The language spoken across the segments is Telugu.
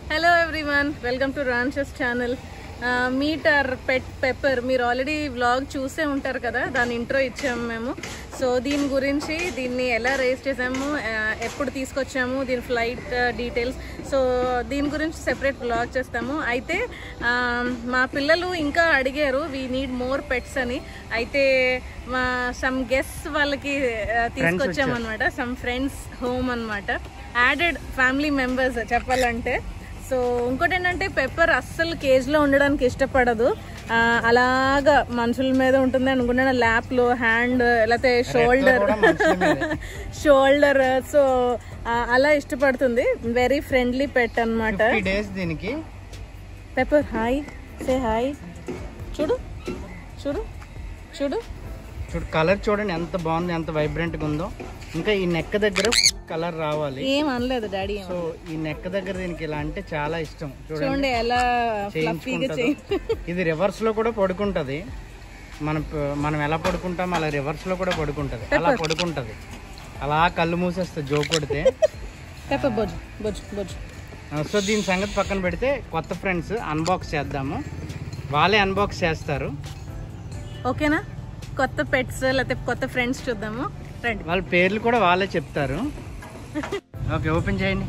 హలో ఎవ్రీవన్ వెల్కమ్ టు రాన్షస్ channel meet our pet Pepper మీరు ఆల్రెడీ వ్లాగ్ చూసే ఉంటారు కదా దాని ఇంట్రో ఇచ్చాము మేము సో దీని గురించి దీన్ని ఎలా రేస్ చేసాము ఆ, ఎప్పుడు తీసుకొచ్చాము దీని ఫ్లైట్ డీటెయిల్స్ సో దీని గురించి సెపరేట్ వ్లాగ్ చేస్తాము అయితే ఆ, మా పిల్లలు ఇంకా అడిగారు వీ నీడ్ మోర్ పెట్స్ అని అయితే మా సమ్ గెస్ట్ వాళ్ళకి ఆ, తీసుకొచ్చాము అనమాట సమ్ ఫ్రెండ్స్ హోమ్ అన్నమాట యాడెడ్ ఫ్యామిలీ మెంబర్స్ చెప్పాలంటే సో ఇంకోటి ఏంటంటే పెప్పర్ అస్సలు కేజ్లో ఉండడానికి ఇష్టపడదు ఆ, అలాగా మనుషుల మీద ఉంటుంది అనుకుంటున్నా ల్యాప్లో హ్యాండ్ లేకపోతే షోల్డర్ షోల్డర్ సో అలా ఇష్టపడుతుంది వెరీ ఫ్రెండ్లీ పెట్ అన్నమాట ఫిఫ్టీ డేస్ దీనికి పెప్పర్ హాయ్ సే హాయ్ చూడు చూడు చూడు చూడు కలర్ చూడండి ఎంత బాగుంది ఎంత వైబ్రెంట్ గా ఉందో ఇంకా ఈ నెక్ దగ్గర కలర్ రావాలి ఏం అనలేదు డాడీ సో ఈ నెక్ దగ్గర దీనికి ఇలా అంటే చాలా ఇష్టం చూడండి చూడండి ఎలా ఫ్లఫీగా చేయించుకుంటది చేయి ఇది రివర్స్ లో కూడా పడుకుంటది మనం ప- మనం ఎలా పడుకుంటాం అలా రివర్స్ లో కూడా పడుకుంటది అలా పడుకుంటది అలా కళ్ళు మూసేస్తుంది జో కొడితే పెప్పర్ బొజ్జు బొజ్జు బొజ్జు సో దీని సంగతి పక్కన పెడితే కొత్త ఫ్రెండ్స్ అన్బాక్స్ చేద్దాము వాళ్ళే అన్బాక్స్ చేస్తారు ఓకేనా కొత్త పెట్స్ లేకపోతే కొత్త ఫ్రెండ్స్ చూద్దాము రండి వాళ్ళ పేర్లు కూడా వాళ్ళే చెప్తారు ఓకే ఓపెన్ చేయండి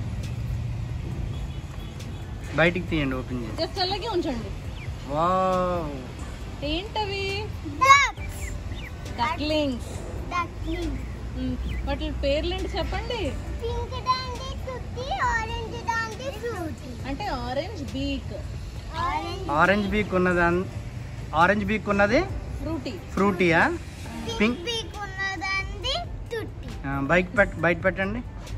బయటికి తీయండి ఓపెన్ చేయండి జస్ట్ అలాగే ఉంచండి వావ్ ఏంటవి డక్లింగ్స్ వాటి పేర్లు ఏంటి చెప్పండి పింక్ దాండి తుట్టి ఆరెంజ్ దాండి ఫ్రూటీ అంటే orange beak orange orange beak ఉన్నది ఆరెంజ్ బీక్ ఉన్నది ఫ్రూటీ ఫ్రూటీయా పింక్ పీక్ ఉన్నదండి తుట్టి బైక్ పెట్ బయట పెట్టండి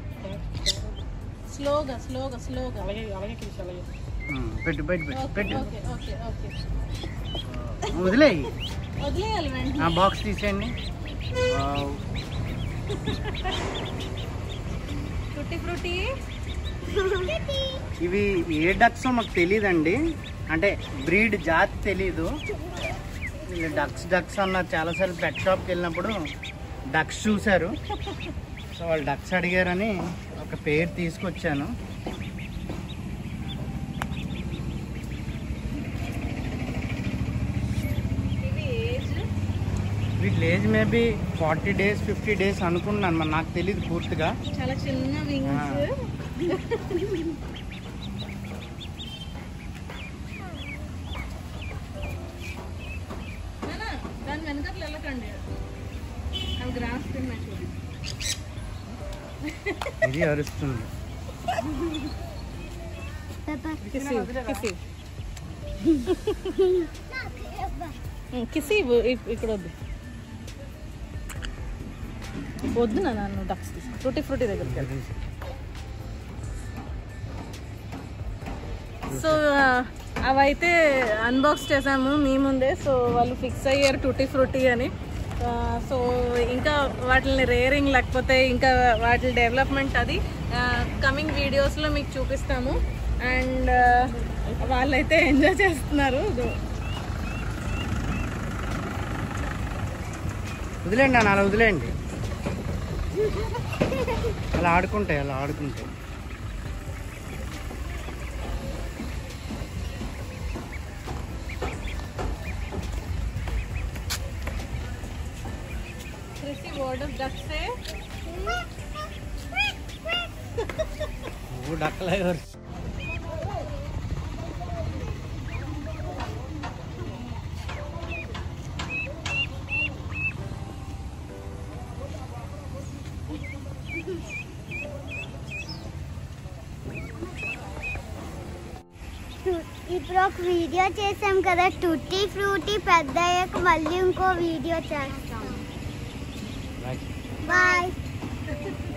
స్లోగా స్లోగా స్లోగా ఉమ్, పెట్టు బయట పెట్టు ఓకే పెట్టు ఓకే ఓకే ఓకే వదిలేయి వదిలేయాలి వెంటనే ఆ బాక్స్ తీసేయండి వావ్. ఫ్రూటీ ఫ్రూటీ ఇవి ఏ డక్స్ మాకు తెలియదండి అంటే బ్రీడ్ జాతి తెలీదు వీళ్ళు డక్స్ డక్స్ అన్నారు చాలాసార్లు పెట్ షాప్కి వెళ్ళినప్పుడు డక్స్ చూశారు సో వాళ్ళు డక్స్ అడిగారని ఒక పేరు తీసుకొచ్చాను ఇది ఏజ్ వీటి age maybe forty days fifty days అనుకున్నాను మరి నాకు తెలియదు పూర్తిగా చాలా చిన్న వింగ్స్ దాని వెనకట్లు వెళ్ళకండి అవి గ్రాస్ తిన్నాయి చూడండి ఇది అరుస్తుంది కిసి కిసి కిసి ఇవ్వు, ఇ- ఇక్కడ వద్దు వద్దు నా నన్ను డక్స్ ఫ్రూటీ ఫ్రూటీ దగ్గరికి వెళ్ళు. సో ఆ, అవైతే అన్బాక్స్ చేసాము మీ ముందే సో వాళ్ళు ఫిక్స్ అయ్యారు టూటీ ఫ్రూటీ అని ఆ, సో ఇంకా వాటిని రేరింగ్ లేకపోతే ఇంకా వాటి డెవలప్మెంట్ అది కమింగ్ వీడియోస్లో మీకు చూపిస్తాము అండ్ వాళ్ళైతే ఎంజాయ్ చేస్తున్నారు వదిలేండి అన్న అలా వదిలేండి అలా ఆడుకుంటాయి అలా ఆడుకుంటాయి కృషి వర్డ్ ఆఫ్ డక్సే నువ్వు డక్కలే ఇప్పుడు ఒక వీడియో చేసాం కదా టుట్టి ఫ్రూటీ పెద్ద అయ్యాక మళ్ళీ ఇంకో వీడియో చేస్తాం బాయ్